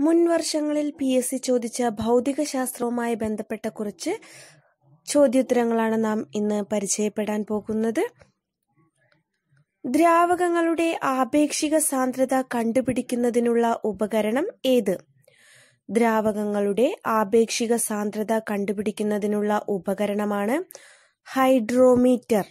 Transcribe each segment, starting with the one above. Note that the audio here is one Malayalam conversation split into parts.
മുൻ വർഷങ്ങളിൽ പി എസ് സി ചോദിച്ച ഭൗതികശാസ്ത്രവുമായി ബന്ധപ്പെട്ട കുറച്ച് ചോദ്യോത്തരങ്ങളാണ് നാം ഇന്ന് പരിചയപ്പെടാൻ പോകുന്നത് ദ്രാവകങ്ങളുടെ ആപേക്ഷിക സാന്ദ്രത കണ്ടുപിടിക്കുന്നതിനുള്ള ഉപകരണം ഏത് ദ്രാവകങ്ങളുടെ ആപേക്ഷിക സാന്ദ്രത കണ്ടുപിടിക്കുന്നതിനുള്ള ഉപകരണമാണ് ഹൈഡ്രോമീറ്റർ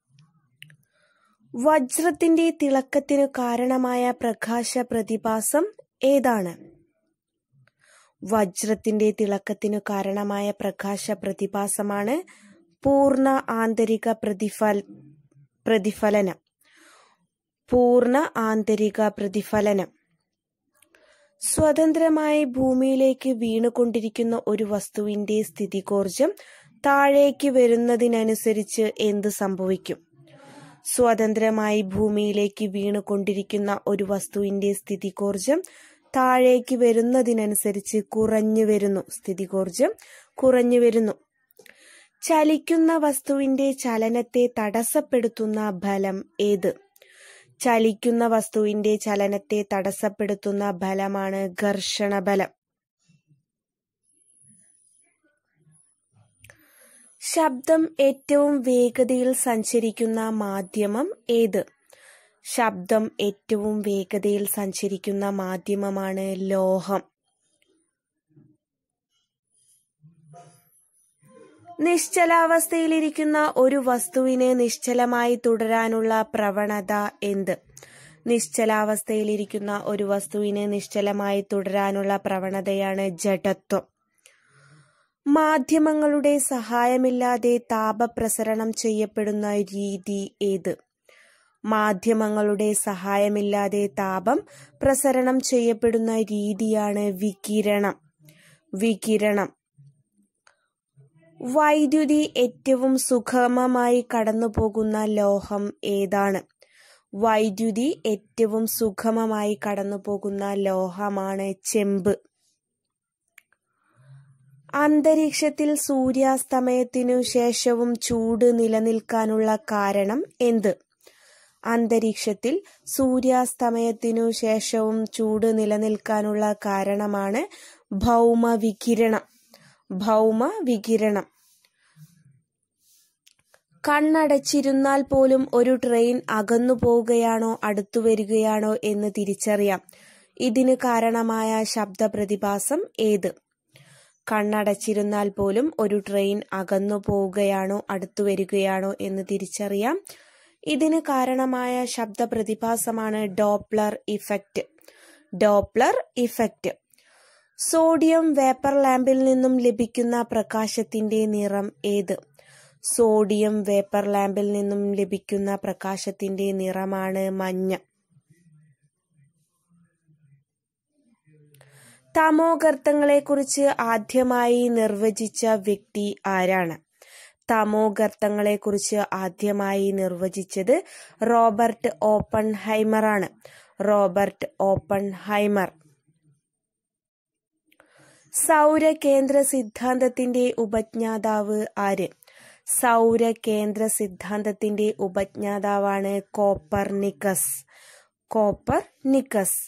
വജ്രത്തിന്റെ തിളക്കത്തിനു കാരണമായ പ്രകാശ പ്രതിഭാസം ഏതാണ് വജ്രത്തിന്റെ തിളക്കത്തിനു കാരണമായ പ്രകാശ പ്രതിഭാസമാണ് പൂർണ്ണ ആന്തരിക പ്രതിഫൽ പ്രതിഫലനം പൂർണ്ണ ആന്തരിക പ്രതിഫലനം സ്വതന്ത്രമായി ഭൂമിയിലേക്ക് വീണുകൊണ്ടിരിക്കുന്ന ഒരു വസ്തുവിന്റെ സ്ഥിതികോർജം താഴേക്ക് വരുന്നതിനനുസരിച്ച് എന്ത് സംഭവിക്കും സ്വതന്ത്രമായി ഭൂമിയിലേക്ക് വീണുകൊണ്ടിരിക്കുന്ന ഒരു വസ്തുവിന്റെ സ്ഥിതികോർജം താഴേക്ക് വരുന്നതിനനുസരിച്ച് കുറഞ്ഞു വരുന്നു സ്ഥിതികോർജം കുറഞ്ഞു വരുന്നു ചലിക്കുന്ന വസ്തുവിന്റെ ചലനത്തെ തടസ്സപ്പെടുത്തുന്ന ബലം ഏത് ചലിക്കുന്ന വസ്തുവിന്റെ ചലനത്തെ തടസ്സപ്പെടുത്തുന്ന ബലമാണ് ഘർഷണ ബലം ശബ്ദം ഏറ്റവും വേഗതയിൽ സഞ്ചരിക്കുന്ന മാധ്യമം ഏത് ശബ്ദം ഏറ്റവും വേഗതയിൽ സഞ്ചരിക്കുന്ന മാധ്യമമാണ് ലോഹം നിശ്ചലാവസ്ഥയിലിരിക്കുന്ന ഒരു വസ്തുവിനെ നിശ്ചലമായി തുടരാനുള്ള പ്രവണത എന്ത് നിശ്ചലാവസ്ഥയിലിരിക്കുന്ന ഒരു വസ്തുവിനെ നിശ്ചലമായി തുടരാനുള്ള പ്രവണതയാണ് ജഡത്വം മാധ്യമങ്ങളുടെ സഹായമില്ലാതെ താപപ്രസരണം ചെയ്യപ്പെടുന്ന രീതി ഏത് മാധ്യമങ്ങളുടെ സഹായമില്ലാതെ താപം പ്രസരണം ചെയ്യപ്പെടുന്ന രീതിയാണ് വികിരണം വികിരണം വൈദ്യുതി ഏറ്റവും സുഗമമായി കടന്നുപോകുന്ന ലോഹം ഏതാണ് വൈദ്യുതി ഏറ്റവും സുഗമമായി കടന്നുപോകുന്ന ലോഹമാണ് ചെമ്പ് അന്തരീക്ഷത്തിൽ സൂര്യാസ്തമയത്തിനു ശേഷവും ചൂട് നിലനിൽക്കാനുള്ള കാരണം എന്ത് അന്തരീക്ഷത്തിൽ സൂര്യാസ്തമയത്തിനു ശേഷവും ചൂട് നിലനിൽക്കാനുള്ള കാരണമാണ് ഭൗമ വികിരണം ഭൗമ വികിരണം കണ്ണടച്ചിരുന്നാൽ പോലും ഒരു ട്രെയിൻ അകന്നു പോവുകയാണോ അടുത്തു വരികയാണോ എന്ന് തിരിച്ചറിയാം ഇതിന് കാരണമായ ശബ്ദ പ്രതിഭാസം ഏത് കണ്ണടച്ചിരുന്നാൽ പോലും ഒരു ട്രെയിൻ അകന്നു പോവുകയാണോ അടുത്തു വരികയാണോ എന്ന് തിരിച്ചറിയാം ഇതിന് കാരണമായ ശബ്ദ പ്രതിഭാസമാണ് Doppler effect Doppler effect sodium vapour ലാമ്പിൽ നിന്നും ലഭിക്കുന്ന പ്രകാശത്തിന്റെ നിറം ഏത് സോഡിയം വേപ്പർ ലാമ്പിൽ നിന്നും ലഭിക്കുന്ന പ്രകാശത്തിന്റെ നിറമാണ് മഞ്ഞ തമോഗർത്തങ്ങളെക്കുറിച്ച് ആദ്യമായി നിർവചിച്ച വ്യക്തി ആരാണ് തമോഗർത്തങ്ങളെക്കുറിച്ച് ആദ്യമായി നിർവചിച്ചത് റോബർട്ട് ഓപ്പൺ ഹൈമറാണ് റോബർട്ട് ഓപ്പൺ ഹൈമർ സൗരകേന്ദ്ര സിദ്ധാന്തത്തിന്റെ ഉപജ്ഞാതാവ് ആര് സൗരകേന്ദ്ര സിദ്ധാന്തത്തിന്റെ ഉപജ്ഞാതാവാണ് കോപ്പർ നിക്കസ് കോപ്പർ നിക്കസ്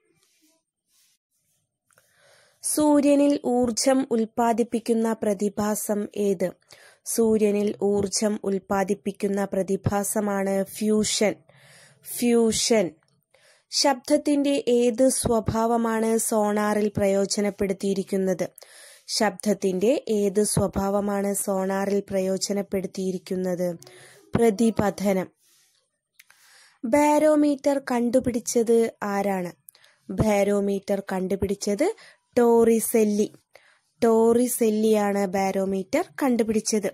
സൂര്യനിൽ ഊർജം ഉൽപ്പാദിപ്പിക്കുന്ന പ്രതിഭാസം ഏത് സൂര്യനിൽ ഊർജം ഉൽപ്പാദിപ്പിക്കുന്ന പ്രതിഭാസമാണ് ഫ്യൂഷൻ ഫ്യൂഷൻ ശബ്ദത്തിന്റെ ഏത് സ്വഭാവമാണ് സോണാറിൽ പ്രയോജനപ്പെടുത്തിയിരിക്കുന്നത് ശബ്ദത്തിന്റെ ഏത് സ്വഭാവമാണ് സോണാറിൽ പ്രയോജനപ്പെടുത്തിയിരിക്കുന്നത് പ്രതിപതനം ബാരോമീറ്റർ കണ്ടുപിടിച്ചത് ആരാണ് ബാരോമീറ്റർ കണ്ടുപിടിച്ചത് ടോറിസെല്ലി ടോറിസെല്ലിയാണ് ബാരോമീറ്റർ കണ്ടുപിടിച്ചത്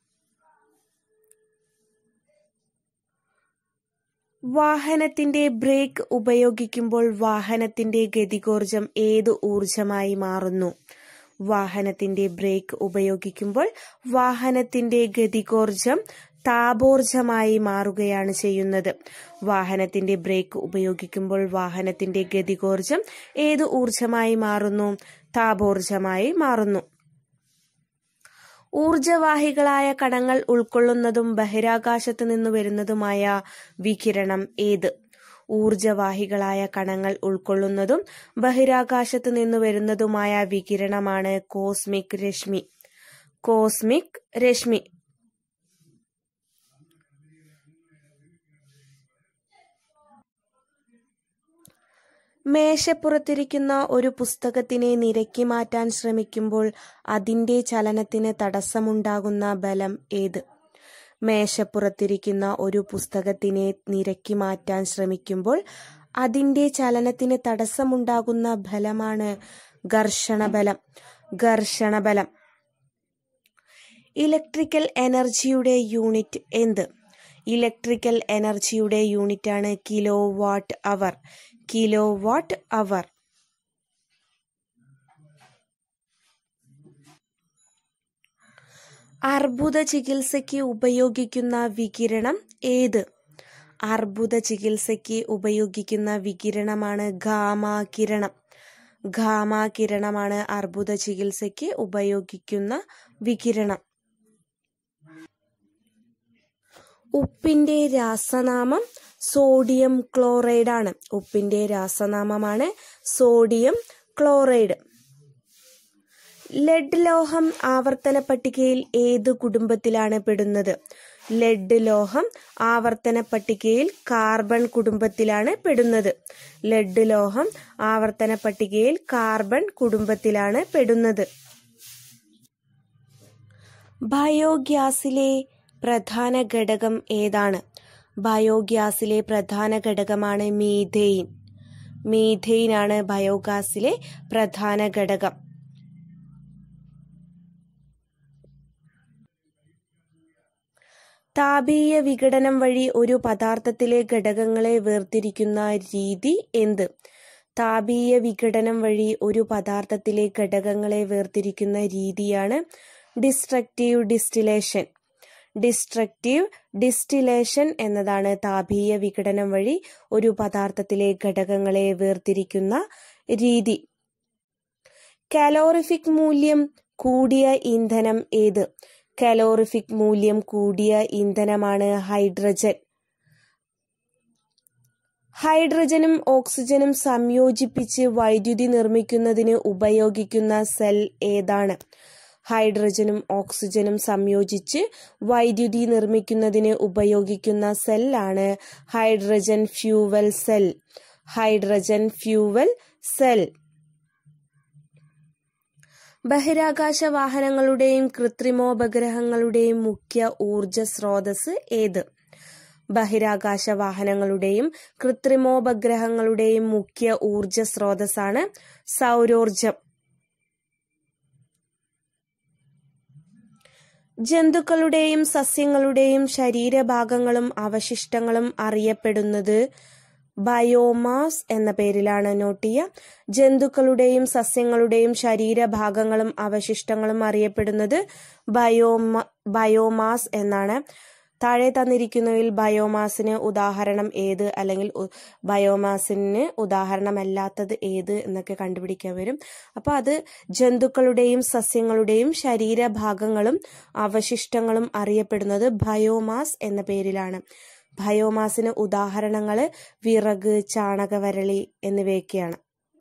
വാഹനത്തിന്റെ ബ്രേക്ക് ഉപയോഗിക്കുമ്പോൾ വാഹനത്തിന്റെ ഗതികോർജം ഏത് ഊർജമായി മാറുന്നു വാഹനത്തിന്റെ ബ്രേക്ക് ഉപയോഗിക്കുമ്പോൾ വാഹനത്തിന്റെ ഗതികോർജം താപോർജമായി മാറുകയാണ് ചെയ്യുന്നത് വാഹനത്തിന്റെ ബ്രേക്ക് ഉപയോഗിക്കുമ്പോൾ വാഹനത്തിന്റെ ഗതികോർജം ഏത് ഊർജമായി മാറുന്നു താപോർജമായി മാറുന്നു ഊർജവാഹികളായ കണങ്ങൾ ഉൾക്കൊള്ളുന്നതും ബഹിരാകാശത്ത് നിന്ന് വരുന്നതുമായ വികിരണം ഏത് ഊർജവാഹികളായ കണങ്ങൾ ഉൾക്കൊള്ളുന്നതും ബഹിരാകാശത്ത് നിന്ന് വരുന്നതുമായ വികിരണമാണ് കോസ്മിക് രശ്മി കോസ്മിക് രശ്മി മേശപ്പുറത്തിരിക്കുന്ന ഒരു പുസ്തകത്തിനെ നിരക്കി മാറ്റാൻ ശ്രമിക്കുമ്പോൾ അതിന്റെ ചലനത്തിന് തടസ്സമുണ്ടാകുന്ന ബലം ഏത് മേശപ്പുറത്തിരിക്കുന്ന ഒരു പുസ്തകത്തിനെ നിരക്കി മാറ്റാൻ ശ്രമിക്കുമ്പോൾ അതിന്റെ ചലനത്തിന് തടസ്സമുണ്ടാകുന്ന ബലമാണ് ഘർഷണബലം ഘർഷണബലം ഇലക്ട്രിക്കൽ എനർജിയുടെ യൂണിറ്റ് എന്ത് ഇലക്ട്രിക്കൽ എനർജിയുടെ യൂണിറ്റാണ് kilowatt hour kilowatt hour അർബുദ ചികിത്സയ്ക്ക് ഉപയോഗിക്കുന്ന വികിരണം ഏത് അർബുദ ചികിത്സയ്ക്ക് ഉപയോഗിക്കുന്ന വികിരണമാണ് ഗാമ കിരണം ഗാമ കിരണമാണ് അർബുദ ചികിത്സയ്ക്ക് ഉപയോഗിക്കുന്ന വികിരണം ഉപ്പിന്റെ രാസനാമം സോഡിയം ക്ലോറൈഡ് ആണ് ഉപ്പിന്റെ രാസനാമമാണ് സോഡിയം ക്ലോറൈഡ് ലെഡ് ലോഹം ആവർത്തന പട്ടികയിൽ ഏത് കുടുംബത്തിലാണ് പെടുന്നത് ലെഡ് ലോഹം ആവർത്തന പട്ടികയിൽ കാർബൺ കുടുംബത്തിലാണ് പെടുന്നത് ലെഡ് ലോഹം ആവർത്തന പട്ടികയിൽ കാർബൺ കുടുംബത്തിലാണ് പെടുന്നത് ബയോഗ്യാസിലെ പ്രധാന ഘടകം ഏതാണ് ബയോഗ്യാസിലെ പ്രധാന ഘടകമാണ് മീഥെയിൻ മീഥെയിൻ ആണ് ബയോഗ്യാസിലെ പ്രധാന ഘടകം താപീയ വിഘടനം വഴി ഒരു പദാർത്ഥത്തിലെ ഘടകങ്ങളെ വേർതിരിക്കുന്ന രീതി എന്ത് താപീയ വിഘടനം വഴി ഒരു പദാർത്ഥത്തിലെ ഘടകങ്ങളെ വേർതിരിക്കുന്ന രീതിയാണ് ഡിസ്ട്രക്റ്റീവ് ഡിസ്റ്റിലേഷൻ ഡിസ്ട്രക്റ്റീവ് ഡിസ്റ്റിലേഷൻ എന്നതാണ് താപീയ വിഘടനം വഴി ഒരു പദാർത്ഥത്തിലെ ഘടകങ്ങളെ വേർതിരിക്കുന്ന രീതി കാലോറിഫിക് മൂല്യം കൂടിയ ഇന്ധനം ഏത് കാലോറിഫിക് മൂല്യം കൂടിയ ഇന്ധനമാണ് ഹൈഡ്രജൻ ഹൈഡ്രജനും ഓക്സിജനും സംയോജിപ്പിച്ച് വൈദ്യുതി നിർമ്മിക്കുന്നതിന് ഉപയോഗിക്കുന്ന സെൽ ഏതാണ് ഹൈഡ്രജനും ഓക്സിജനും സംയോജിച്ച് വൈദ്യുതി നിർമ്മിക്കുന്നതിന് ഉപയോഗിക്കുന്ന സെല്ലാണ് hydrogen fuel cell hydrogen fuel cell ബഹിരാകാശ വാഹനങ്ങളുടെയും കൃത്രിമോപഗ്രഹങ്ങളുടെയും മുഖ്യ ഊർജ സ്രോതസ് ഏത് ബഹിരാകാശ വാഹനങ്ങളുടെയും കൃത്രിമോപഗ്രഹങ്ങളുടെയും മുഖ്യ ഊർജ സ്രോതസ്സാണ് സൗരോർജം ജന്തുക്കളുടെയും സസ്യങ്ങളുടെയും ശരീരഭാഗങ്ങളും അവശിഷ്ടങ്ങളും അറിയപ്പെടുന്നത് ബയോമാസ് എന്ന പേരിലാണ് നോട്ട് ചെയ്യുക ജന്തുക്കളുടെയും സസ്യങ്ങളുടെയും ശരീരഭാഗങ്ങളും അവശിഷ്ടങ്ങളും അറിയപ്പെടുന്നത് ബയോമ ബയോമാസ് എന്നാണ് താഴെ തന്നിരിക്കുന്നതിൽ ബയോമാസിന് ഉദാഹരണം ഏത് അല്ലെങ്കിൽ ബയോമാസിന് ഉദാഹരണമല്ലാത്തത് ഏത് എന്നൊക്കെ കണ്ടുപിടിക്കാൻ വരും അപ്പോൾ അത് ജന്തുക്കളുടെയും സസ്യങ്ങളുടെയും ശരീരഭാഗങ്ങളും അവശിഷ്ടങ്ങളും അറിയപ്പെടുന്നത് ബയോമാസ് എന്ന പേരിലാണ് ബയോമാസിന് ഉദാഹരണങ്ങൾ വിറക് ചാണകവരളി എന്നിവയൊക്കെയാണ്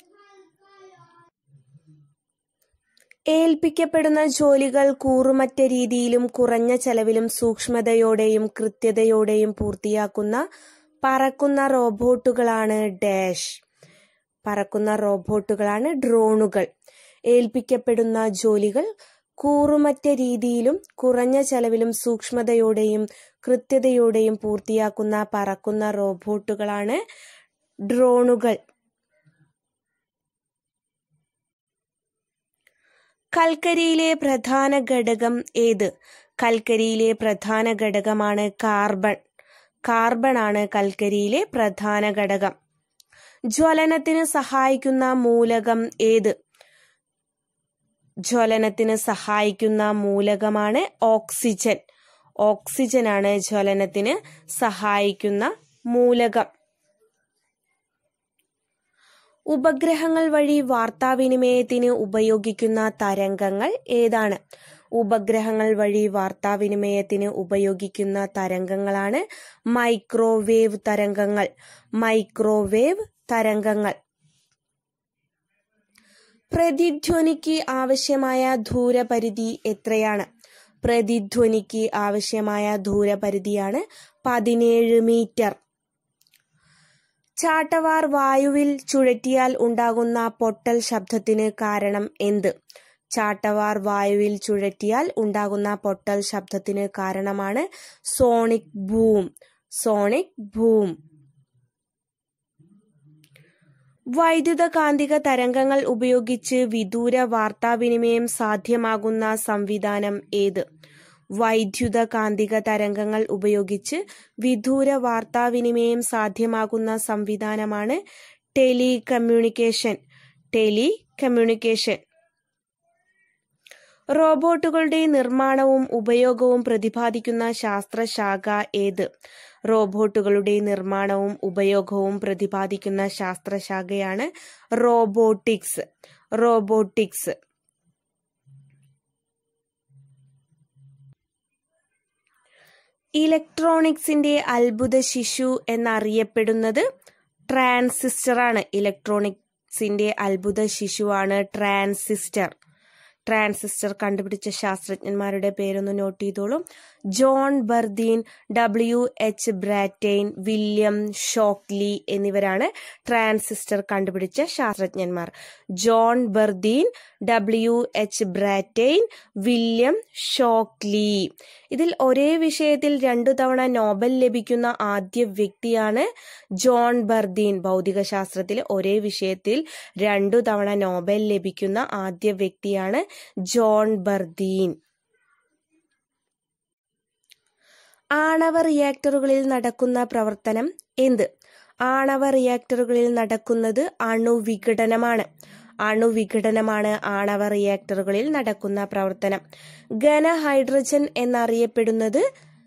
ഏൽപ്പിക്കപ്പെടുന്ന ജോലികൾ കൂറുമറ്റ രീതിയിലും കുറഞ്ഞ ചെലവിലും സൂക്ഷ്മതയോടെയും കൃത്യതയോടെയും പൂർത്തിയാക്കുന്ന പറക്കുന്ന റോബോട്ടുകളാണ് ഡാഷ് പറക്കുന്ന റോബോട്ടുകളാണ് ഡ്രോണുകൾ ഏൽപ്പിക്കപ്പെടുന്ന ജോലികൾ കൂറുമറ്റ രീതിയിലും കുറഞ്ഞ ചെലവിലും സൂക്ഷ്മതയോടെയും കൃത്യതയോടെയും പൂർത്തിയാക്കുന്ന പറക്കുന്ന റോബോട്ടുകളാണ് ഡ്രോണുകൾ കൽക്കരിയിലെ പ്രധാന ഘടകം ഏത് കൽക്കരിയിലെ പ്രധാന ഘടകമാണ് കാർബൺ കാർബൺ ആണ് കൽക്കരിയിലെ പ്രധാന ഘടകം ജ്വലനത്തിന് സഹായിക്കുന്ന മൂലകം ഏത് ജ്വലനത്തിന് സഹായിക്കുന്ന മൂലകമാണ് ഓക്സിജൻ ഓക്സിജൻ ആണ് ജ്വലനത്തിന് സഹായിക്കുന്ന മൂലകം ഉപഗ്രഹങ്ങൾ വഴി വാർത്താവിനിമയത്തിന് ഉപയോഗിക്കുന്ന തരംഗങ്ങൾ ഏതാണ് ഉപഗ്രഹങ്ങൾ വഴി വാർത്താവിനിമയത്തിന് ഉപയോഗിക്കുന്ന തരംഗങ്ങളാണ് മൈക്രോവേവ് തരംഗങ്ങൾ മൈക്രോവേവ് തരംഗങ്ങൾ പ്രതിധ്വനിക്ക് ആവശ്യമായ ദൂരപരിധി എത്രയാണ് പ്രതിധ്വനിക്ക് ആവശ്യമായ ദൂരപരിധിയാണ് പതിനേഴ് മീറ്റർ ചാട്ടവാർ വായുവിൽ ചുഴറ്റിയാൽ ഉണ്ടാകുന്ന പൊട്ടൽ ശബ്ദത്തിന് കാരണം എന്ത് ചാട്ടവാർ വായുവിൽ ചുഴറ്റിയാൽ ഉണ്ടാകുന്ന പൊട്ടൽ ശബ്ദത്തിന് കാരണമാണ് സോണിക് ബൂം സോണിക് ബൂം വൈദ്യുത കാന്തിക തരംഗങ്ങൾ ഉപയോഗിച്ച് വിദൂര വാർത്താവിനിമയം സാധ്യമാകുന്ന സംവിധാനം ഏത് വൈദ്യുത കാന്തിക തരംഗങ്ങൾ ഉപയോഗിച്ച് വിദൂര വാർത്താവിനിമയം സാധ്യമാകുന്ന സംവിധാനമാണ് ടെലി കമ്മ്യൂണിക്കേഷൻ ടെലി കമ്മ്യൂണിക്കേഷൻ റോബോട്ടുകളുടെ നിർമ്മാണവും ഉപയോഗവും പ്രതിപാദിക്കുന്ന ശാസ്ത്രശാഖ ഏത് റോബോട്ടുകളുടെ നിർമ്മാണവും ഉപയോഗവും പ്രതിപാദിക്കുന്ന ശാസ്ത്രശാഖയാണ് റോബോട്ടിക്സ് റോബോട്ടിക്സ് ഇലക്ട്രോണിക്സിന്റെ അത്ഭുത ശിശു എന്നറിയപ്പെടുന്നത് ട്രാൻസിസ്റ്ററാണ് ഇലക്ട്രോണിക്സിന്റെ അത്ഭുത ശിശുവാണ് ട്രാൻസിസ്റ്റർ ട്രാൻസിസ്റ്റർ കണ്ടുപിടിച്ച ശാസ്ത്രജ്ഞന്മാരുടെ പേരൊന്ന് നോട്ട് ചെയ്തോളും John Bardeen W H Brattain William Shockley എന്നിവരാണ് ട്രാൻസിസ്റ്റർ കണ്ടുപിടിച്ച ശാസ്ത്രജ്ഞന്മാർ John Bardeen W H Brattain William Shockley ഇതിൽ ഒരേ വിഷയത്തിൽ രണ്ടു തവണ നോബൽ ലഭിക്കുന്ന ആദ്യ വ്യക്തിയാണ് ജോൺ ബർദീൻ ഭൗതികശാസ്ത്രത്തിൽ ഒരേ വിഷയത്തിൽ രണ്ടു തവണ നോബൽ ലഭിക്കുന്ന ആദ്യ വ്യക്തിയാണ് ജോൺ ബർദീൻ ആണവ റിയാക്ടറുകളിൽ നടക്കുന്ന പ്രവർത്തനം എന്ത് ആണവ റിയാക്ടറുകളിൽ നടക്കുന്നത് അണുവിഘടനമാണ് അണുവിഘടനമാണ് ആണവ റിയാക്ടറുകളിൽ നടക്കുന്ന പ്രവർത്തനം ഘന ഹൈഡ്രജൻ എന്നറിയപ്പെടുന്നത്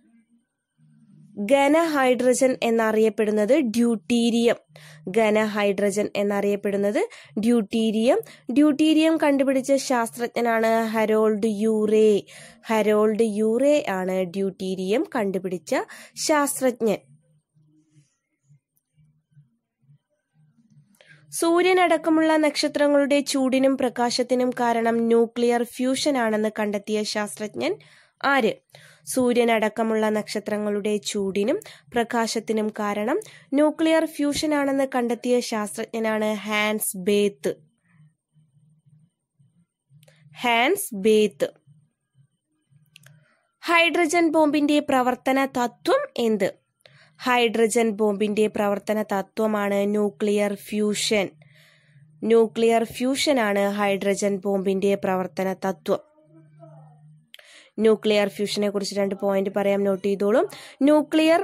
ഘന ഹൈഡ്രജൻ എന്നറിയപ്പെടുന്നത് ഡ്യൂട്ടീരിയം ഘന ഹൈഡ്രജൻ എന്നറിയപ്പെടുന്നത് ഡ്യൂട്ടീരിയം ഡ്യൂട്ടീരിയം കണ്ടുപിടിച്ച ശാസ്ത്രജ്ഞനാണ് ഹരോൾഡ് യൂറേ ഹരോൾഡ് യൂറേ ആണ് ഡ്യൂട്ടീരിയം കണ്ടുപിടിച്ച ശാസ്ത്രജ്ഞൻ സൂര്യനടക്കമുള്ള നക്ഷത്രങ്ങളുടെ ചൂടിനും പ്രകാശത്തിനും കാരണം ന്യൂക്ലിയർ ഫ്യൂഷൻ ആണെന്ന് കണ്ടെത്തിയ ശാസ്ത്രജ്ഞൻ ആര് സൂര്യനടക്കമുള്ള നക്ഷത്രങ്ങളുടെ ചൂടിനും പ്രകാശത്തിനും കാരണം ന്യൂക്ലിയർ ഫ്യൂഷൻ ആണെന്ന് കണ്ടെത്തിയ ശാസ്ത്രജ്ഞനാണ് Hans Bethe Hans Bethe hydrogen ബോംബിന്റെ പ്രവർത്തന തത്വം എന്ത് ഹൈഡ്രജൻ ബോംബിന്റെ പ്രവർത്തന തത്വമാണ് ന്യൂക്ലിയർ ഫ്യൂഷൻ ന്യൂക്ലിയർ ഫ്യൂഷനാണ് ഹൈഡ്രജൻ ബോംബിന്റെ പ്രവർത്തന തത്വം ന്യൂക്ലിയർ ഫ്യൂഷനെ കുറിച്ച് രണ്ട് പോയിന്റ് പറയാം നോട്ട് ചെയ്തോളും ന്യൂക്ലിയർ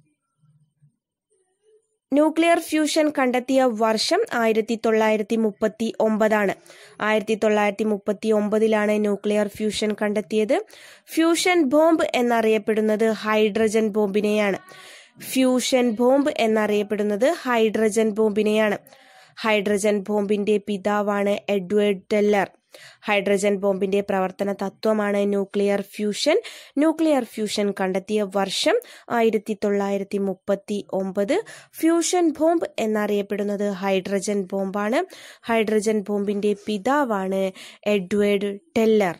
ന്യൂക്ലിയർ ഫ്യൂഷൻ കണ്ടെത്തിയ വർഷം ആയിരത്തി തൊള്ളായിരത്തി മുപ്പത്തി ഒമ്പതാണ് ആയിരത്തി തൊള്ളായിരത്തി മുപ്പത്തി ഒമ്പതിലാണ് ന്യൂക്ലിയർ ഫ്യൂഷൻ കണ്ടെത്തിയത് ഫ്യൂഷൻ ബോംബ് എന്നറിയപ്പെടുന്നത് ഹൈഡ്രജൻ ബോംബിനെയാണ് ഫ്യൂഷൻ ബോംബ് എന്നറിയപ്പെടുന്നത് ഹൈഡ്രജൻ ബോംബിനെയാണ് ഹൈഡ്രജൻ ബോംബിന്റെ പിതാവാണ് എഡ്വേർഡ് ടെല്ലർ ഹൈഡ്രജൻ ബോംബിന്റെ പ്രവർത്തന തത്വമാണ് ന്യൂക്ലിയർ ഫ്യൂഷൻ ന്യൂക്ലിയർ ഫ്യൂഷൻ കണ്ടെത്തിയ വർഷം ആയിരത്തി തൊള്ളായിരത്തി മുപ്പത്തി ഒമ്പത് ഫ്യൂഷൻ ബോംബ് എന്നറിയപ്പെടുന്നത് ഹൈഡ്രജൻ ബോംബാണ് ഹൈഡ്രജൻ ബോംബിന്റെ പിതാവാണ് എഡ്വേർഡ് ടെല്ലർ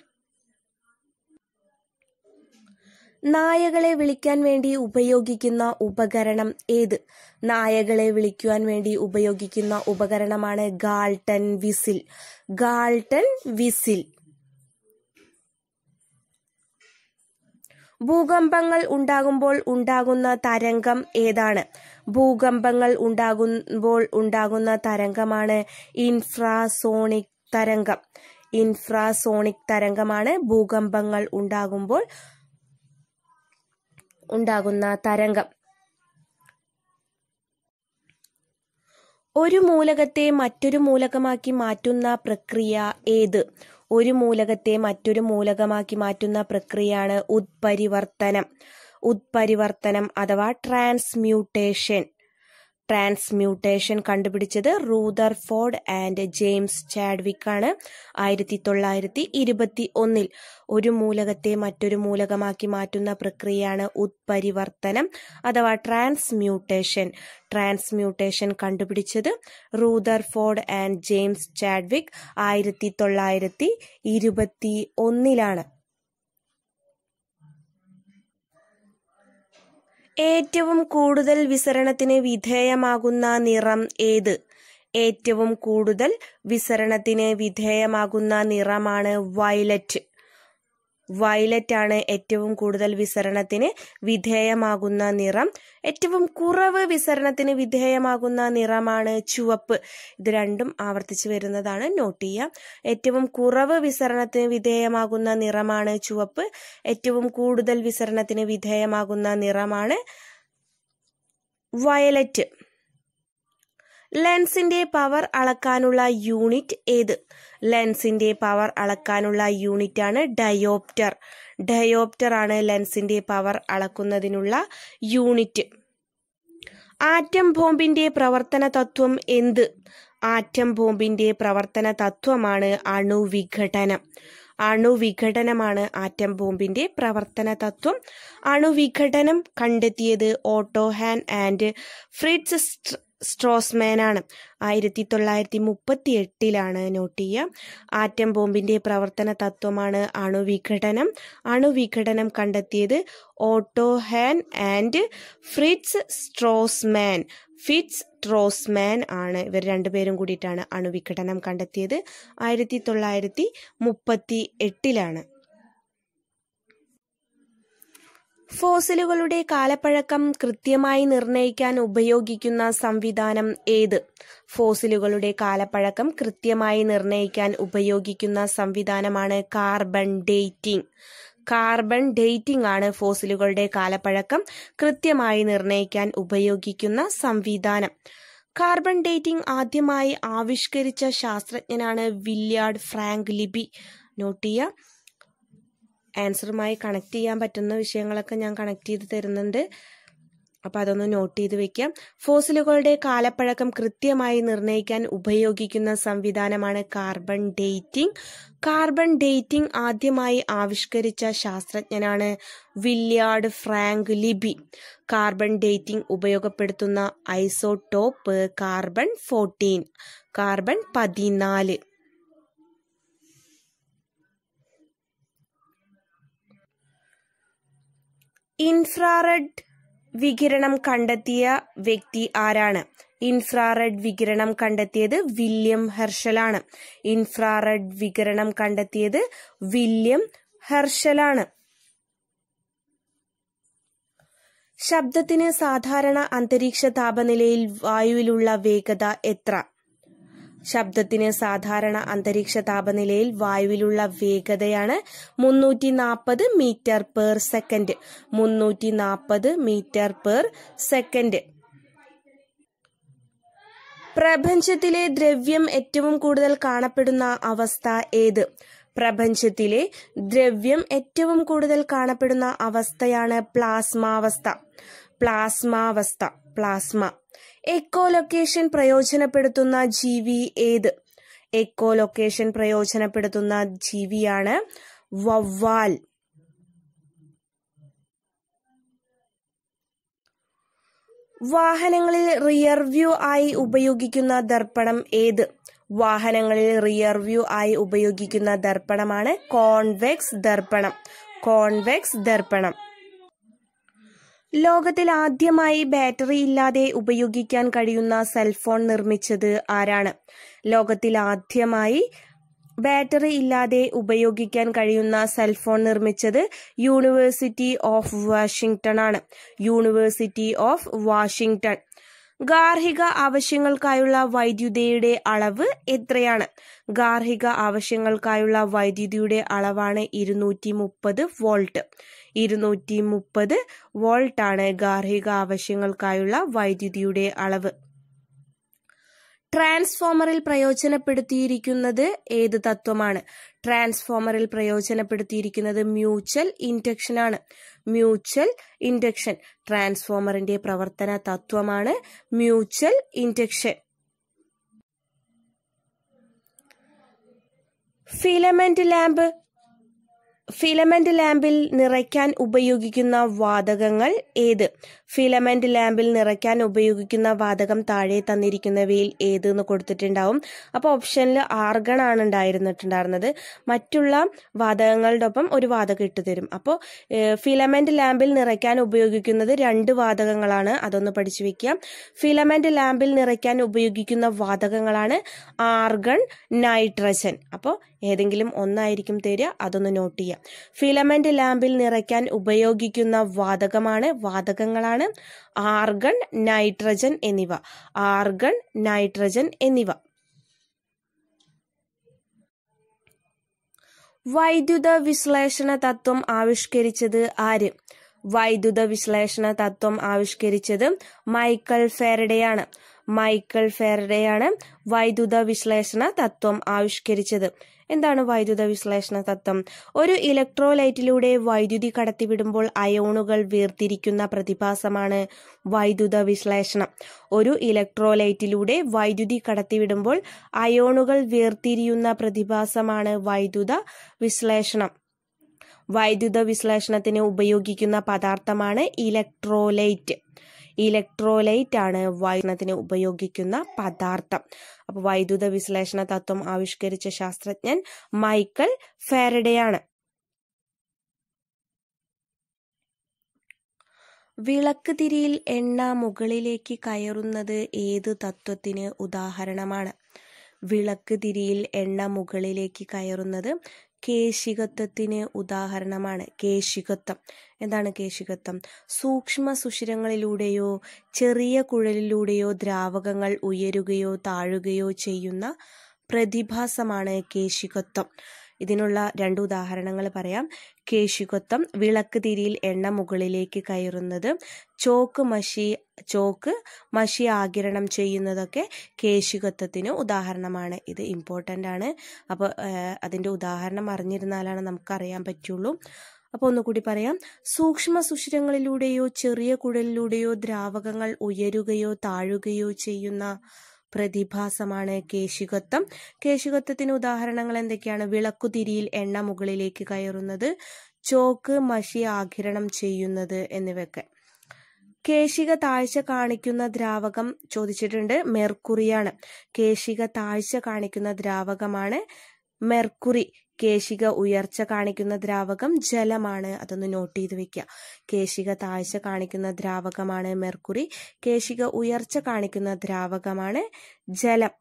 നായകളെ വിളിക്കാൻ വേണ്ടി ഉപയോഗിക്കുന്ന ഉപകരണം ഏത് നായകളെ വിളിക്കുവാൻ വേണ്ടി ഉപയോഗിക്കുന്ന ഉപകരണമാണ് ഗാൾട്ടൺ വിസിൽ ഗാൾട്ടൺ വിസിൽ ഭൂകമ്പങ്ങൾ ഉണ്ടാകുമ്പോൾ ഉണ്ടാകുന്ന തരംഗം ഏതാണ് ഭൂകമ്പങ്ങൾ ഉണ്ടാകുമ്പോൾ ഉണ്ടാകുന്ന തരംഗമാണ് ഇൻഫ്രാസോണിക് തരംഗം ഇൻഫ്രാസോണിക് തരംഗമാണ് ഭൂകമ്പങ്ങൾ ഉണ്ടാകുമ്പോൾ ഉണ്ടാകുന്ന തരംഗം ഒരു മൂലകത്തെ മറ്റൊരു മൂലകമാക്കി മാറ്റുന്ന പ്രക്രിയ ഏത് ഒരു മൂലകത്തെ മറ്റൊരു മൂലകമാക്കി മാറ്റുന്ന പ്രക്രിയയാണ് ഉത്പരിവർത്തനം ഉത്പരിവർത്തനം അഥവാ ട്രാൻസ്മ്യൂട്ടേഷൻ ട്രാൻസ്മ്യൂട്ടേഷൻ കണ്ടുപിടിച്ചത് Rutherford and James Chadwick ആണ് ആയിരത്തി തൊള്ളായിരത്തി ഇരുപത്തി ഒന്നിൽ ഒരു മൂലകത്തെ മറ്റൊരു മൂലകമാക്കി മാറ്റുന്ന പ്രക്രിയയാണ് ഉത്പരിവർത്തനം അഥവാ ട്രാൻസ്മ്യൂട്ടേഷൻ ട്രാൻസ്മ്യൂട്ടേഷൻ കണ്ടുപിടിച്ചത് Rutherford and James Chadwick ആയിരത്തി തൊള്ളായിരത്തി ഇരുപത്തി ഒന്നിലാണ് ഏറ്റവും കൂടുതൽ വിസരണത്തിന് വിധേയമാകുന്ന നിറം ഏത് ഏറ്റവും കൂടുതൽ വിസരണത്തിന് വിധേയമാകുന്ന നിറമാണ് വയലറ്റ് വയലറ്റ് ആണ് ഏറ്റവും കൂടുതൽ വിസരണത്തിന് വിധേയമാകുന്ന നിറം ഏറ്റവും കുറവ് വിസരണത്തിന് വിധേയമാകുന്ന നിറമാണ് ചുവപ്പ് ഇത് രണ്ടും ആവർത്തിച്ച് വരുന്നതാണ് നോട്ട് ചെയ്യാം ഏറ്റവും കുറവ് വിസരണത്തിന് വിധേയമാകുന്ന നിറമാണ് ചുവപ്പ് ഏറ്റവും കൂടുതൽ വിസരണത്തിന് വിധേയമാകുന്ന നിറമാണ് വയലറ്റ് ലെൻസിന്റെ പവർ അളക്കാനുള്ള യൂണിറ്റ് ഏത് ലെൻസിന്റെ പവർ അളക്കാനുള്ള യൂണിറ്റ് ആണ് ഡയോപ്റ്റർ ഡയോപ്റ്റർ ആണ് ലെൻസിന്റെ പവർ അളക്കുന്നതിനുള്ള യൂണിറ്റ് ആറ്റം ബോംബിന്റെ പ്രവർത്തന തത്വം എന്ത് ആറ്റം ബോംബിന്റെ പ്രവർത്തന തത്വമാണ് അണുവിഘടനം അണുവിഘടനമാണ് ആറ്റം ബോംബിന്റെ പ്രവർത്തന തത്വം അണുവിഘടനം കണ്ടെത്തിയത് ഓട്ടോഹാൻ ആൻഡ് ഫ്രിഡ്സ് സ്ട്രോസ്മാൻ ആണ് ആയിരത്തി തൊള്ളായിരത്തി മുപ്പത്തി എട്ടിലാണ് നോട്ട് ചെയ്യുക ആറ്റം ബോംബിന്റെ പ്രവർത്തന തത്വമാണ് അണുവിഘടനം അണുവിഘടനം കണ്ടെത്തിയത് ഓട്ടോഹാൻ ആൻഡ് ഫ്രിഡ്സ് സ്ട്രോസ്മാൻ ഫിറ്റ്സ് ട്രോസ്മാൻ ആണ് ഇവർ രണ്ടുപേരും കൂടിയിട്ടാണ് അണുവിഘടനം കണ്ടെത്തിയത് ആയിരത്തി തൊള്ളായിരത്തി മുപ്പത്തി എട്ടിലാണ് ഫോസിലുകളുടെ കാലപ്പഴക്കം കൃത്യമായി നിർണ്ണയിക്കാൻ ഉപയോഗിക്കുന്ന സംവിധാനം ഏത് ഫോസിലുകളുടെ കാലപ്പഴക്കം കൃത്യമായി നിർണ്ണയിക്കാൻ ഉപയോഗിക്കുന്ന സംവിധാനമാണ് കാർബൺ ഡേറ്റിംഗ് കാർബൺ ഡേറ്റിംഗ് ആണ് ഫോസിലുകളുടെ കാലപ്പഴക്കം കൃത്യമായി നിർണ്ണയിക്കാൻ ഉപയോഗിക്കുന്ന സംവിധാനം കാർബൺ ഡേറ്റിംഗ് ആദ്യമായി ആവിഷ്കരിച്ച ശാസ്ത്രജ്ഞനാണ് വില്യാർഡ് ഫ്രാങ്ക് ലിബി നോട്ട് ചെയ്യുക ആൻസറുമായി കണക്ട് ചെയ്യാൻ പറ്റുന്ന വിഷയങ്ങളൊക്കെ ഞാൻ കണക്ട് ചെയ്ത് തരുന്നുണ്ട് അപ്പോൾ അതൊന്ന് നോട്ട് ചെയ്ത് വെക്കാം ഫോസിലുകളുടെ കാലപ്പഴക്കം കൃത്യമായി നിർണ്ണയിക്കാൻ ഉപയോഗിക്കുന്ന സംവിധാനമാണ് കാർബൺ ഡേറ്റിംഗ് കാർബൺ ഡേറ്റിംഗ് ആദ്യമായി ആവിഷ്കരിച്ച ശാസ്ത്രജ്ഞനാണ് Willard Frank Libby carbon dating ഉപയോഗപ്പെടുത്തുന്ന ഐസോടോപ്പ് കാർബൺ ഫോർട്ടീൻ കാർബൺ പതിനാല് ഇൻഫ്രാറെഡ് വികിരണം കണ്ടെത്തിയ വ്യക്തി ആരാണ് ഇൻഫ്രാറെഡ് വികിരണം കണ്ടെത്തിയത് വില്യം ഹെർഷലാണ് ഇൻഫ്രാറെഡ് വികിരണം കണ്ടെത്തിയത് വില്യം ഹെർഷലാണ് ശബ്ദത്തിന് സാധാരണ അന്തരീക്ഷ താപനിലയിൽ വായുവിലുള്ള വേഗത എത്ര ശബ്ദത്തിന് സാധാരണ അന്തരീക്ഷ താപനിലയിൽ വായുവിലുള്ള വേഗതയാണ് മുന്നൂറ്റി നാൽപ്പത് മീറ്റർ പെർ സെക്കൻഡ് മുന്നൂറ്റി നാൽപ്പത് മീറ്റർ പെർ സെക്കൻഡ് പ്രപഞ്ചത്തിലെ ദ്രവ്യം ഏറ്റവും കൂടുതൽ കാണപ്പെടുന്ന അവസ്ഥ ഏത് പ്രപഞ്ചത്തിലെ ദ്രവ്യം ഏറ്റവും കൂടുതൽ കാണപ്പെടുന്ന അവസ്ഥയാണ് പ്ലാസ്മാവസ്ഥ പ്ലാസ്മാവസ്ഥ പ്ലാസ്മ എക്കോ ലൊക്കേഷൻ പ്രയോജനപ്പെടുത്തുന്ന ജീവി ഏത് എക്കോ ലൊക്കേഷൻ പ്രയോജനപ്പെടുത്തുന്ന ജീവിയാണ് വവ്വാൽ വാഹനങ്ങളിൽ റിയർ വ്യൂ ആയി ഉപയോഗിക്കുന്ന ദർപ്പണം ഏത് വാഹനങ്ങളിൽ റിയർ വ്യൂ ആയി ഉപയോഗിക്കുന്ന ദർപ്പണമാണ് കോൺവെക്സ് ദർപ്പണം കോൺവെക്സ് ദർപ്പണം ലോകത്തിൽ ആദ്യമായി ബാറ്ററി ഇല്ലാതെ ഉപയോഗിക്കാൻ കഴിയുന്ന സെൽഫോൺ നിർമ്മിച്ചത് ആരാണ് ലോകത്തിൽ ആദ്യമായി ബാറ്ററി ഇല്ലാതെ ഉപയോഗിക്കാൻ കഴിയുന്ന സെൽഫോൺ നിർമ്മിച്ചത് യൂണിവേഴ്സിറ്റി ഓഫ് വാഷിംഗ്ടൺ ആണ് യൂണിവേഴ്സിറ്റി ഓഫ് വാഷിംഗ്ടൺ ഗാർഹിക ആവശ്യങ്ങൾക്കായുള്ള വൈദ്യുതിയുടെ അളവ് എത്രയാണ് ഗാർഹിക ആവശ്യങ്ങൾക്കായുള്ള വൈദ്യുതിയുടെ അളവാണ് ഇരുന്നൂറ്റി മുപ്പത് വോൾട്ട് ഇരുന്നൂറ്റി മുപ്പത് വോൾട്ടാണ് ഗാർഹിക ആവശ്യങ്ങൾക്കായുള്ള വൈദ്യുതിയുടെ അളവ് ട്രാൻസ്ഫോമറിൽ പ്രയോജനപ്പെടുത്തിയിരിക്കുന്നത് ഏത് തത്വമാണ് ട്രാൻസ്ഫോമറിൽ പ്രയോജനപ്പെടുത്തിയിരിക്കുന്നത് മ്യൂച്വൽ ഇൻഡക്ഷൻ ആണ് മ്യൂച്വൽ ഇൻഡക്ഷൻ ട്രാൻസ്ഫോമറിന്റെ പ്രവർത്തന തത്വമാണ് mutual induction filament lamp filament ലാമ്പിൽ നിറയ്ക്കാൻ ഉപയോഗിക്കുന്ന വാതകങ്ങൾ ഏത് ഫിലമെന്റ് ലാമ്പിൽ നിറയ്ക്കാൻ ഉപയോഗിക്കുന്ന വാതകം താഴെ തന്നിരിക്കുന്നവയിൽ ഏത് എന്ന് കൊടുത്തിട്ടുണ്ടാവും അപ്പോൾ ഓപ്ഷനിൽ ആർഗൺ ആണ് ഉണ്ടായിരുന്നിട്ടുണ്ടായിരുന്നത് മറ്റുള്ള വാതകങ്ങളുടെ ഒപ്പം ഒരു വാതകം ഇട്ട് തരും അപ്പോൾ ഫിലമെന്റ് ലാമ്പിൽ നിറയ്ക്കാൻ ഉപയോഗിക്കുന്നത് രണ്ട് വാതകങ്ങളാണ് അതൊന്ന് പഠിച്ചു വെക്കുക ഫിലമെന്റ് ലാമ്പിൽ നിറയ്ക്കാൻ ഉപയോഗിക്കുന്ന വാതകങ്ങളാണ് ആർഗൺ നൈട്രജൻ അപ്പോൾ ഏതെങ്കിലും ഒന്നായിരിക്കും തരിക അതൊന്ന് നോട്ട് ചെയ്യാം ഫിലമെന്റ് ലാമ്പിൽ നിറയ്ക്കാൻ ഉപയോഗിക്കുന്ന വാതകമാണ് വാതകങ്ങളാണ് ആർഗൺ നൈട്രജൻ എന്നിവ ആർഗൺ നൈട്രജൻ എന്നിവ വൈദ്യുത വിശ്ലേഷണ തത്വം ആവിഷ്കരിച്ചത് ആര് വൈദ്യുത വിശ്ലേഷണ തത്വം ആവിഷ്കരിച്ചത് മൈക്കൽ ഫെറഡെയാണ് മൈക്കൽ ഫെറഡെയാണ് വൈദ്യുത വിശ്ലേഷണ തത്വം ആവിഷ്കരിച്ചത് എന്താണ് വൈദ്യുത വിശ്ലേഷണ തത്വം ഒരു ഇലക്ട്രോലൈറ്റിലൂടെ വൈദ്യുതി കടത്തിവിടുമ്പോൾ അയോണുകൾ വേർതിരിക്കുന്ന പ്രതിഭാസമാണ് വൈദ്യുത വിശ്ലേഷണം ഒരു ഇലക്ട്രോലൈറ്റിലൂടെ വൈദ്യുതി കടത്തിവിടുമ്പോൾ അയോണുകൾ വേർതിരിയുന്ന പ്രതിഭാസമാണ് വൈദ്യുത വിശ്ലേഷണം വൈദ്യുത വിശ്ലേഷണത്തിന് ഉപയോഗിക്കുന്ന പദാർത്ഥമാണ് ഇലക്ട്രോലൈറ്റ് ഇലക്ട്രോലൈറ്റ് ആണ് വൈദ്യുതത്തിന് ഉപയോഗിക്കുന്ന പദാർത്ഥം അപ്പോൾ വൈദ്യുത വിശ്ലേഷണ തത്വം ആവിഷ്കരിച്ച ശാസ്ത്രജ്ഞൻ മൈക്കൽ ഫാരഡെയാണ് വിളക്ക് തിരിയിൽ എണ്ണ മുകളിലേക്ക് കയറുന്നത് ഏത് തത്വത്തിന് ഉദാഹരണമാണ് വിളക്ക് തിരിയിൽ എണ്ണ മുകളിലേക്ക് കയറുന്നത് കേശികത്വത്തിന് ഉദാഹരണമാണ് കേശികത്വം എന്താണ് കേശികത്വം സൂക്ഷ്മ സുഷിരങ്ങളിലൂടെയോ ചെറിയ കുഴലിലൂടെയോ ദ്രാവകങ്ങൾ ഉയരുകയോ താഴുകയോ ചെയ്യുന്ന പ്രതിഭാസമാണ് കേശികത്വം ഇതിനുള്ള രണ്ട് ഉദാഹരണങ്ങൾ പറയാം കേശികത്വം വിളക്ക് തിരിയിൽ എണ്ണ മുകളിലേക്ക് കയറുന്നത് ചോക്ക് മഷി ചോക്ക് മഷി ആകിരണം ചെയ്യുന്നതൊക്കെ കേശികത്വത്തിന് ഉദാഹരണമാണ് ഇത് ഇമ്പോർട്ടൻ്റ് ആണ് അപ്പോൾ അതിൻ്റെ ഉദാഹരണം അറിഞ്ഞിരുന്നാലാണ് നമുക്കറിയാൻ പറ്റുള്ളൂ അപ്പോൾ ഒന്നുകൂടി പറയാം സൂക്ഷ്മ സുഷിരങ്ങളിലൂടെയോ ചെറിയ കുഴലിലൂടെയോ ദ്രാവകങ്ങൾ ഉയരുകയോ താഴുകയോ ചെയ്യുന്ന പ്രതിഭാസമാണ് കേശികത്വം കേശികത്വത്തിന് ഉദാഹരണങ്ങൾ എന്തൊക്കെയാണ് വിളക്കുതിരിയിൽ എണ്ണ മുകളിലേക്ക് കയറുന്നത് ചോക്ക് മഷി ആകിരണം ചെയ്യുന്നത് എന്നിവയൊക്കെ കേശിക താഴ്ച കാണിക്കുന്ന ദ്രാവകം ചോദിച്ചിട്ടുണ്ട് മെർക്കുറിയാണ് കേശിക താഴ്ച കാണിക്കുന്ന ദ്രാവകമാണ് മെർക്കുറി കേശിക ഉയർച്ച കാണിക്കുന്ന ദ്രാവകം ജലമാണ് അതൊന്ന് നോട്ട് ചെയ്ത് വെക്കുക കേശിക താഴ്ച കാണിക്കുന്ന ദ്രാവകമാണ് മെർക്കുറി കേശിക ഉയർച്ച കാണിക്കുന്ന ദ്രാവകമാണ് ജലം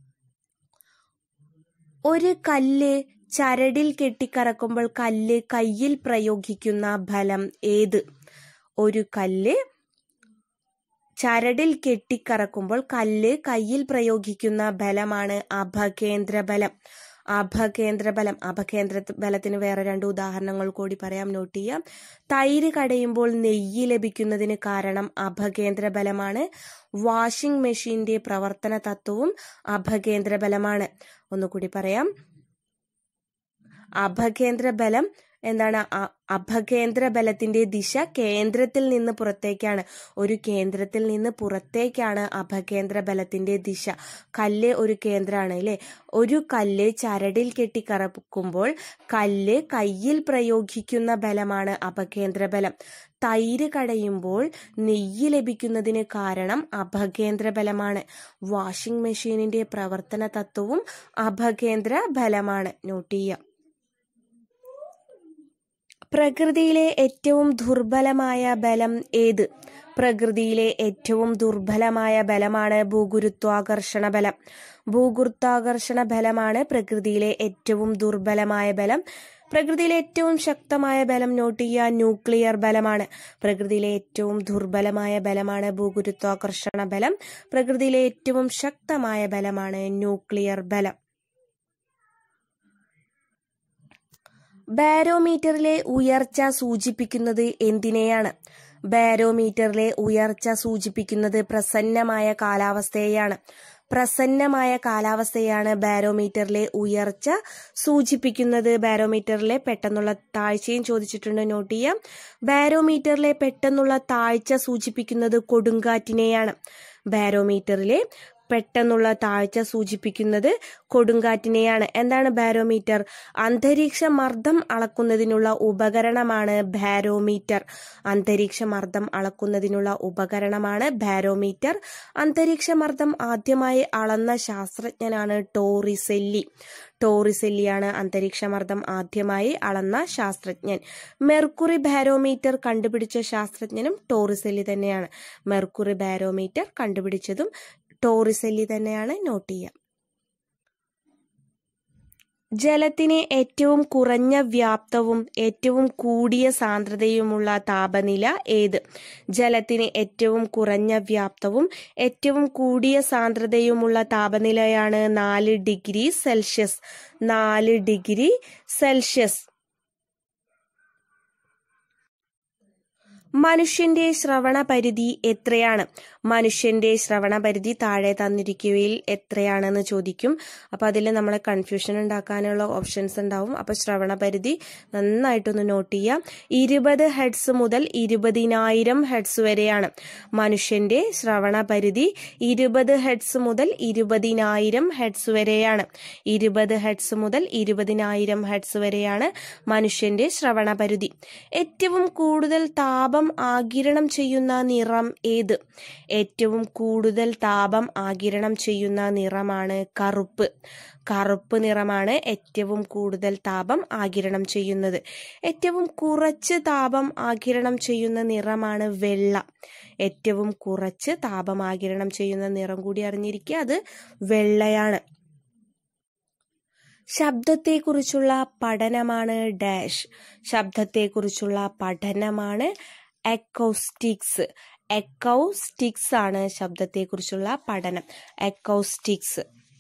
ഒരു കല്ല് ചരടിൽ കെട്ടിക്കറക്കുമ്പോൾ കല്ല് കയ്യിൽ പ്രയോഗിക്കുന്ന ഫലം ഏത് ഒരു കല്ല് ചരടിൽ കെട്ടിക്കറക്കുമ്പോൾ കല്ല് കയ്യിൽ പ്രയോഗിക്കുന്ന ബലമാണ് അഭകേന്ദ്ര ബലം അഭകേന്ദ്ര ബലം അഭകേന്ദ്ര ബലത്തിന് വേറെ രണ്ട് ഉദാഹരണങ്ങൾ കൂടി പറയാം നോട്ട് ചെയ്യാം തൈര് കടയുമ്പോൾ നെയ്യ് ലഭിക്കുന്നതിന് കാരണം അഭകേന്ദ്ര ബലമാണ് വാഷിംഗ് മെഷീന്റെ പ്രവർത്തന തത്വവും അഭകേന്ദ്ര ബലമാണ് ഒന്നുകൂടി പറയാം അഭകേന്ദ്ര ബലം എന്താണ് അഭകേന്ദ്ര ബലത്തിന്റെ ദിശ കേന്ദ്രത്തിൽ നിന്ന് പുറത്തേക്കാണ് ഒരു കേന്ദ്രത്തിൽ നിന്ന് പുറത്തേക്കാണ് അഭകേന്ദ്ര ബലത്തിന്റെ ദിശ കല്ല് ഒരു കേന്ദ്രമാണ് അല്ലേ ഒരു കല്ല് ചരടിൽ കെട്ടിക്കറക്കുമ്പോൾ കല്ല് കയ്യിൽ പ്രയോഗിക്കുന്ന ബലമാണ് അപകേന്ദ്ര ബലം തൈര് കടയുമ്പോൾ നെയ്യ് ലഭിക്കുന്നതിന് കാരണം അപകേന്ദ്ര ബലമാണ് വാഷിംഗ് മെഷീനിന്റെ പ്രവർത്തന തത്വവും അപകേന്ദ്ര ബലമാണ് നോട്ട് ചെയ്യാം പ്രകൃതിയിലെ ഏറ്റവും ദുർബലമായ ബലം ഏത് പ്രകൃതിയിലെ ഏറ്റവും ദുർബലമായ ബലമാണ് ഭൂഗുരുത്വാകർഷണ ബലം ഭൂഗുരുത്വാകർഷണ ബലമാണ് പ്രകൃതിയിലെ ഏറ്റവും ദുർബലമായ ബലം പ്രകൃതിയിലെ ഏറ്റവും ശക്തമായ ബലം നോട്ട് ചെയ്യുക ന്യൂക്ലിയർ ബലമാണ് പ്രകൃതിയിലെ ഏറ്റവും ദുർബലമായ ബലമാണ് ഭൂഗുരുത്വാകർഷണ ബലം പ്രകൃതിയിലെ ഏറ്റവും ശക്തമായ ബലമാണ് ന്യൂക്ലിയർ ബലം ബാരോമീറ്ററിലെ ഉയർച്ച സൂചിപ്പിക്കുന്നത് എന്തിനെയാണ് ബാരോമീറ്ററിലെ ഉയർച്ച സൂചിപ്പിക്കുന്നത് പ്രസന്നമായ കാലാവസ്ഥയെയാണ് പ്രസന്നമായ കാലാവസ്ഥയാണ് ബാരോമീറ്ററിലെ ഉയർച്ച സൂചിപ്പിക്കുന്നത് ബാരോമീറ്ററിലെ പെട്ടെന്നുള്ള താഴ്ചയും ചോദിച്ചിട്ടുണ്ട് നോട്ട് ചെയ്യാം ബാരോമീറ്ററിലെ പെട്ടെന്നുള്ള താഴ്ച സൂചിപ്പിക്കുന്നത് കൊടുങ്കാറ്റിനെയാണ് ബാരോമീറ്ററിലെ പെട്ടെന്നുള്ള താഴ്ച സൂചിപ്പിക്കുന്നത് കൊടുങ്കാറ്റിനെയാണ് എന്താണ് ബാരോമീറ്റർ അന്തരീക്ഷ മർദ്ദം അളക്കുന്നതിനുള്ള ഉപകരണമാണ് ബാരോമീറ്റർ അന്തരീക്ഷ മർദ്ദം അളക്കുന്നതിനുള്ള ഉപകരണമാണ് ബാരോമീറ്റർ അന്തരീക്ഷ മർദ്ദം ആദ്യമായി അളന്ന ശാസ്ത്രജ്ഞനാണ് ടോറിസെല്ലി ടോറിസെല്ലിയാണ് അന്തരീക്ഷമർദ്ദം ആദ്യമായി അളന്ന ശാസ്ത്രജ്ഞൻ മെർക്കുറി ബാരോമീറ്റർ കണ്ടുപിടിച്ച ശാസ്ത്രജ്ഞനും ടോറിസെല്ലി തന്നെയാണ് മെർക്കുറി ബാരോമീറ്റർ കണ്ടുപിടിച്ചതും ടോറിസെല്ലി തന്നെയാണ് നോട്ട് ചെയ്യാം ജലത്തിന് ഏറ്റവും കുറഞ്ഞ വ്യാപ്തവും ഏറ്റവും കൂടിയ സാന്ദ്രതയുമുള്ള താപനില ഏത് ജലത്തിന് ഏറ്റവും കുറഞ്ഞ വ്യാപ്തവും ഏറ്റവും കൂടിയ സാന്ദ്രതയുമുള്ള താപനിലയാണ് നാല് ഡിഗ്രി സെൽഷ്യസ് നാല് ഡിഗ്രി സെൽഷ്യസ് മനുഷ്യന്റെ ശ്രവണ പരിധി എത്രയാണ് മനുഷ്യന്റെ ശ്രവണ പരിധി താഴെ തന്നിരിക്കുകയിൽ എത്രയാണെന്ന് ചോദിക്കും അപ്പൊ അതിൽ നമ്മളെ കൺഫ്യൂഷൻ ഉണ്ടാക്കാനുള്ള ഓപ്ഷൻസ് ഉണ്ടാവും അപ്പൊ ശ്രവണ പരിധി നന്നായിട്ടൊന്ന് നോട്ട് ചെയ്യാം ഇരുപത് ഹെഡ്സ് മുതൽ ഇരുപതിനായിരം ഹെഡ്സ് വരെയാണ് മനുഷ്യന്റെ ശ്രവണ പരിധി ഇരുപത് ഹെഡ്സ് മുതൽ ഇരുപതിനായിരം ഹെഡ്സ് വരെയാണ് ഇരുപത് ഹെഡ്സ് മുതൽ ഇരുപതിനായിരം ഹെഡ്സ് വരെയാണ് മനുഷ്യന്റെ ശ്രവണ പരിധി ഏറ്റവും കൂടുതൽ താപം ആകിരണം ചെയ്യുന്ന നിറം ഏത് ഏറ്റവും കൂടുതൽ താപം ആകിരണം ചെയ്യുന്ന നിറമാണ് കറുപ്പ് കറുപ്പ് നിറമാണ് ഏറ്റവും കൂടുതൽ താപം ആകിരണം ചെയ്യുന്നത് ഏറ്റവും കുറച്ച് താപം ആകിരണം ചെയ്യുന്ന നിറമാണ് വെള്ള ഏറ്റവും കുറച്ച് താപം ആകിരണം ചെയ്യുന്ന നിറം കൂടി അറിഞ്ഞിരിക്കുക അത് വെള്ളയാണ് ശബ്ദത്തെക്കുറിച്ചുള്ള പഠനമാണ് ഡാഷ് ശബ്ദത്തെക്കുറിച്ചുള്ള പഠനമാണ് എക്കൗസ്റ്റിക്സ് എക്കൗസ്റ്റിക്സ് ആണ് ശബ്ദത്തെക്കുറിച്ചുള്ള പഠനം എക്കൗസ്റ്റിക്സ്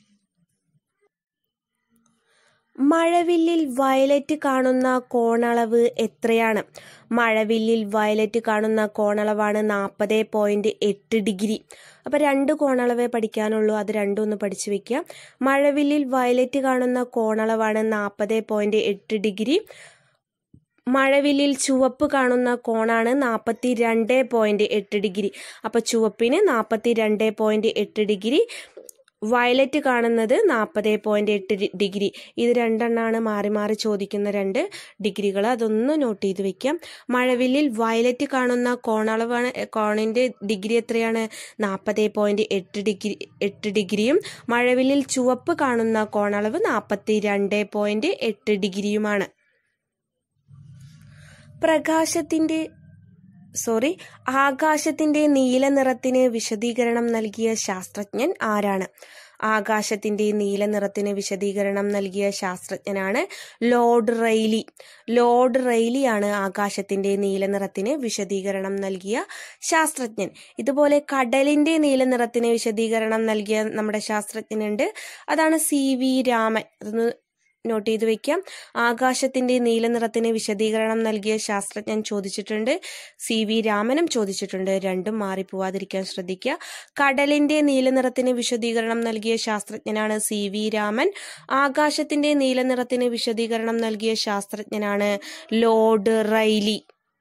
മഴവില്ലിൽ വയലറ്റ് കാണുന്ന കോണളവ് എത്രയാണ് മഴവില്ലിൽ വയലറ്റ് കാണുന്ന കോണളവാണ് നാൽപ്പത് പോയിന്റ് എട്ട് ഡിഗ്രി അപ്പൊ രണ്ട് കോണളവേ പഠിക്കാനുള്ളൂ അത് രണ്ടും ഒന്ന് പഠിച്ചു വെക്കുക മഴവില്ലിൽ വയലറ്റ് കാണുന്ന കോണളവാണ് നാൽപ്പത് പോയിന്റ് എട്ട് ഡിഗ്രി മഴവില്ലിൽ ചുവപ്പ് കാണുന്ന കോണാണ് നാൽപ്പത്തി രണ്ട് പോയിന്റ് എട്ട് ഡിഗ്രി അപ്പൊ ചുവപ്പിന് നാൽപ്പത്തി രണ്ട് പോയിന്റ് എട്ട് ഡിഗ്രി വയലറ്റ് കാണുന്നത് നാൽപ്പത് പോയിന്റ് എട്ട് ഡിഗ്രി ഇത് രണ്ടെണ്ണമാണ് മാറി മാറി ചോദിക്കുന്ന രണ്ട് ഡിഗ്രികൾ അതൊന്ന് നോട്ട് ചെയ്ത് വെക്കാം മഴവില്ലിൽ വയലറ്റ് കാണുന്ന കോണളവാണ് കോണിന്റെ ഡിഗ്രി എത്രയാണ് നാൽപ്പത് പോയിന്റ് എട്ട് ഡിഗ്രി എട്ട് ഡിഗ്രിയും മഴവില്ലിൽ ചുവപ്പ് കാണുന്ന കോണളവ് നാൽപ്പത്തി രണ്ട് പോയിന്റ് എട്ട് ഡിഗ്രിയുമാണ് പ്രകാശത്തിന്റെ സോറി ആകാശത്തിന്റെ നീല നിറത്തിന് വിശദീകരണം നൽകിയ ശാസ്ത്രജ്ഞൻ ആരാണ് ആകാശത്തിന്റെ നീല നിറത്തിന് വിശദീകരണം നൽകിയ ശാസ്ത്രജ്ഞനാണ് ലോർഡ് റെയ്ലി ലോർഡ് റെയ്ലിയാണ് ആകാശത്തിന്റെ നീല നിറത്തിന് വിശദീകരണം നൽകിയ ശാസ്ത്രജ്ഞൻ ഇതുപോലെ കടലിന്റെ നീല നിറത്തിന് വിശദീകരണം നൽകിയ നമ്മുടെ ശാസ്ത്രജ്ഞനുണ്ട് അതാണ് സി വി രാമൻ അതൊന്ന് നോട്ട് ചെയ്ത് വെക്കാം ആകാശത്തിന്റെ നീല നിറത്തിന് വിശദീകരണം നൽകിയ ശാസ്ത്രജ്ഞൻ ചോദിച്ചിട്ടുണ്ട് സി വി രാമനും ചോദിച്ചിട്ടുണ്ട് രണ്ടും മാറിപ്പോവാതിരിക്കാൻ ശ്രദ്ധിക്കുക കടലിന്റെ നീല നിറത്തിന് വിശദീകരണം നൽകിയ ശാസ്ത്രജ്ഞനാണ് സി വി രാമൻ ആകാശത്തിന്റെ നീല നിറത്തിന് വിശദീകരണം നൽകിയ ശാസ്ത്രജ്ഞനാണ് ലോർഡ് റൈലി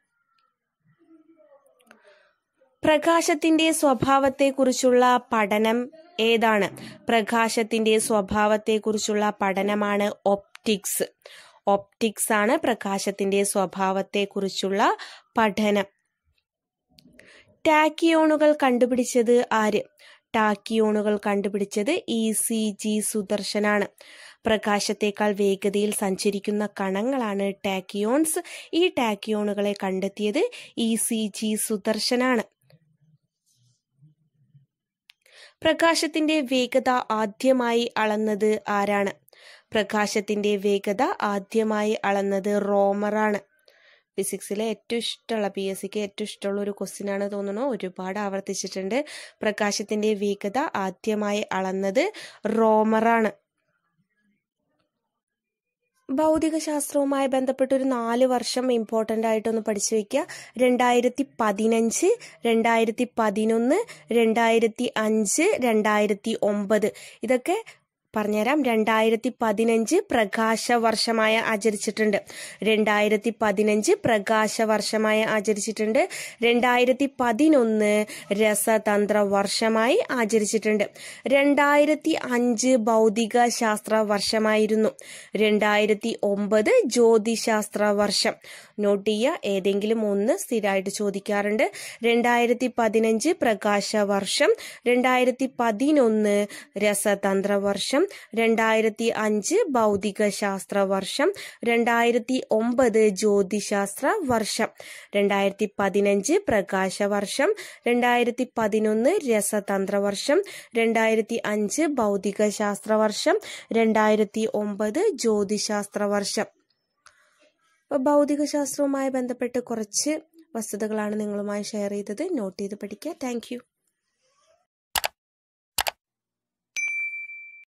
പ്രകാശത്തിന്റെ സ്വഭാവത്തെക്കുറിച്ചുള്ള പഠനം ഏതാണ് പ്രകാശത്തിന്റെ സ്വഭാവത്തെക്കുറിച്ചുള്ള പഠനമാണ് ഒപ്റ്റിക്സ് ഒപ്റ്റിക്സ് ആണ് പ്രകാശത്തിന്റെ സ്വഭാവത്തെക്കുറിച്ചുള്ള പഠനം ടാക്കിയോണുകൾ കണ്ടുപിടിച്ചത് ആര് ടാക്കിയോണുകൾ കണ്ടുപിടിച്ചത് ഇ സി ജി സുദർശനാണ് പ്രകാശത്തേക്കാൾ വേഗതയിൽ സഞ്ചരിക്കുന്ന കണങ്ങളാണ് ടാക്കിയോൺസ് ഈ ടാക്കിയോണുകളെ കണ്ടെത്തിയത് ഇ സി ജി സുദർശനാണ് പ്രകാശത്തിന്റെ വേഗത ആദ്യമായി അളന്നത് ആരാണ് പ്രകാശത്തിന്റെ വേഗത ആദ്യമായി അളന്നത് റോമറാണ് ഫിസിക്സിലെ ഏറ്റവും ഇഷ്ടമുള്ള പി എസ് സിക്ക് ഏറ്റവും ഇഷ്ടമുള്ള ഒരു ക്വസ്റ്റ്യൻ ആണ് തോന്നുന്നു ഒരുപാട് ആവർത്തിച്ചിട്ടുണ്ട് പ്രകാശത്തിന്റെ വേഗത ആദ്യമായി അളന്നത് റോമറാണ് ഭൗതിക ശാസ്ത്രവുമായി ബന്ധപ്പെട്ട് ഒരു നാല് വർഷം ഇമ്പോർട്ടൻ്റ് ആയിട്ടൊന്ന് പഠിച്ചു വെക്കുക രണ്ടായിരത്തി പതിനഞ്ച് രണ്ടായിരത്തി പതിനൊന്ന് രണ്ടായിരത്തി അഞ്ച് രണ്ടായിരത്തി ഒമ്പത് ഇതൊക്കെ പറഞ്ഞുതരാം രണ്ടായിരത്തി പതിനഞ്ച് പ്രകാശ വർഷമായി ആചരിച്ചിട്ടുണ്ട് രണ്ടായിരത്തി പതിനഞ്ച് പ്രകാശ വർഷമായി ആചരിച്ചിട്ടുണ്ട് രണ്ടായിരത്തി പതിനൊന്ന് രസതന്ത്ര വർഷമായി ആചരിച്ചിട്ടുണ്ട് രണ്ടായിരത്തി അഞ്ച് ഭൗതിക ശാസ്ത്ര വർഷമായിരുന്നു രണ്ടായിരത്തി ഒമ്പത് ജ്യോതിശാസ്ത്ര വർഷം നോട്ട് ചെയ്യുക ഏതെങ്കിലും ഒന്ന് സ്ഥിരമായിട്ട് ചോദിക്കാറുണ്ട് രണ്ടായിരത്തി പതിനഞ്ച് പ്രകാശ വർഷം രണ്ടായിരത്തി പതിനൊന്ന് രസതന്ത്ര വർഷം രണ്ടായിരത്തി അഞ്ച് ഭൗതിക ശാസ്ത്ര വർഷം രണ്ടായിരത്തി ഒമ്പത് ജ്യോതിശാസ്ത്ര വർഷം രണ്ടായിരത്തി പതിനഞ്ച് പ്രകാശ വർഷം രണ്ടായിരത്തി പതിനൊന്ന് രസതന്ത്ര വർഷം രണ്ടായിരത്തി അഞ്ച് ഭൗതിക ശാസ്ത്ര വർഷം രണ്ടായിരത്തി ഒമ്പത് ജ്യോതിശാസ്ത്ര വർഷം അപ്പോൾ ഭൗതികശാസ്ത്രവുമായി ബന്ധപ്പെട്ട് കുറച്ച് വസ്തുതകളാണ് നിങ്ങളുമായി ഷെയർ ചെയ്തത് നോട്ട് ചെയ്ത് പഠിക്കുക താങ്ക്